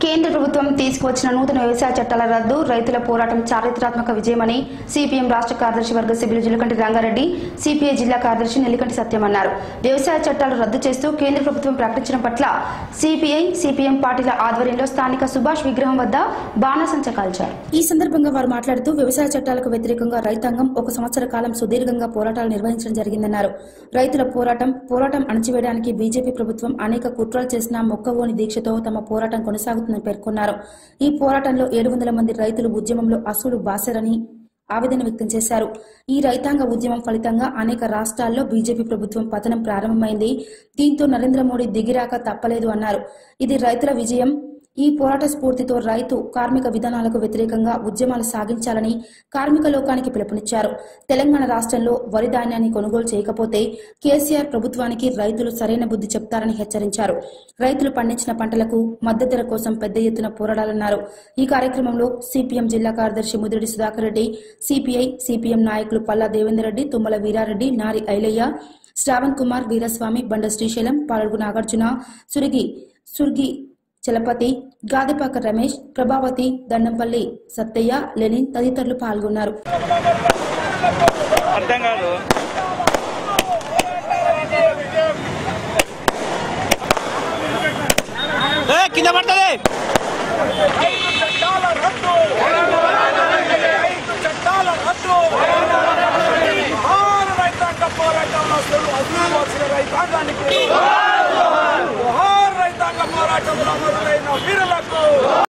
కేంద్ర ప్రభుత్వం తీసుకువచ్చిన నూతన వ్యవసాయ చట్టాల రద్దు రైతుల పోరాటం చారిత్రాత్మక విజయమని సిపిఎం రాష్ట్ర కార్యదర్శి వర్గ సభ్యులు జిలకంటి రంగారెడ్డి సిపిఐ జిల్లా కార్యదర్శి నెల్లికంటి సత్యం అన్నారు వ్యవసాయ చట్టాలు రద్దు చేస్తూ కేంద్ర ప్రభుత్వం ప్రకటించడం పట్ల సిపిఐ సిపిఎం పార్టీల ఆధ్వర్యంలో స్థానిక సుభాష్ విగ్రహం వద్ద బాణసంచ కాల్చారు ఈ సందర్భంగా వారు మాట్లాడుతూ వ్యవసాయ చట్టాలకు వ్యతిరేకంగా రైతాంగం ఒక సంవత్సర కాలం సుదీర్ఘంగా పోరాటాలు నిర్వహించడం జరిగిందన్నారు రైతుల పోరాటం పోరాటం అణచివేయడానికి బీజేపీ ప్రభుత్వం అనేక కుట్రలు చేసిన మొక్కవోని దీక్షతో తమ పోరాటం కొనసాగుతుందని పేర్కొన్నారు ఈ పోరాటంలో ఏడు వందల మంది రైతులు ఉద్యమంలో అసలు బాసరని ఆవేదన వ్యక్తం చేశారు ఈ రైతాంగ ఉద్యమం ఫలితంగా అనేక రాష్ట్రాల్లో బీజేపీ ప్రభుత్వం పతనం ప్రారంభమైంది దీంతో నరేంద్ర మోడీ దిగిరాక తప్పలేదు అన్నారు ఇది రైతుల విజయం ఈ పోరాట స్ఫూర్తితో రైతు కార్మిక విధానాలకు వ్యతిరేకంగా ఉద్యమాలు సాగించాలని కార్మిక లోకానికి పిలుపునిచ్చారు తెలంగాణ రాష్ట్రంలో వరి ధాన్యాన్ని కొనుగోలు చేయకపోతే కేసీఆర్ ప్రభుత్వానికి రైతులు సరైన బుద్ధి చెప్తారని హెచ్చరించారు రైతులు పండించిన పంటలకు మద్దతు ధర కోసం పెద్ద ఎత్తున పోరాడాలన్నారు ఈ కార్యక్రమంలో సిపిఎం జిల్లా కార్యదర్శి ముదిరెడ్డి సుధాకర్ రెడ్డి సిపిఐ సిపిఎం నాయకులు పల్లా దేవేందర్ రెడ్డి తుమ్మల వీరారెడ్డి నారి ఐలయ్య శ్రావణ్ కుమార్ వీరస్వామి బండ శ్రీశైలం పాలడుగు నాగార్జున సురిగి సుర్గి చలపతి గాదిపాక రమేష్ ప్రభావతి దండంపల్లి సత్తయ్య లెనిన్ తదితరులు పాల్గొన్నారు అర్థం కాదు ఏ, కింద పడుతుంది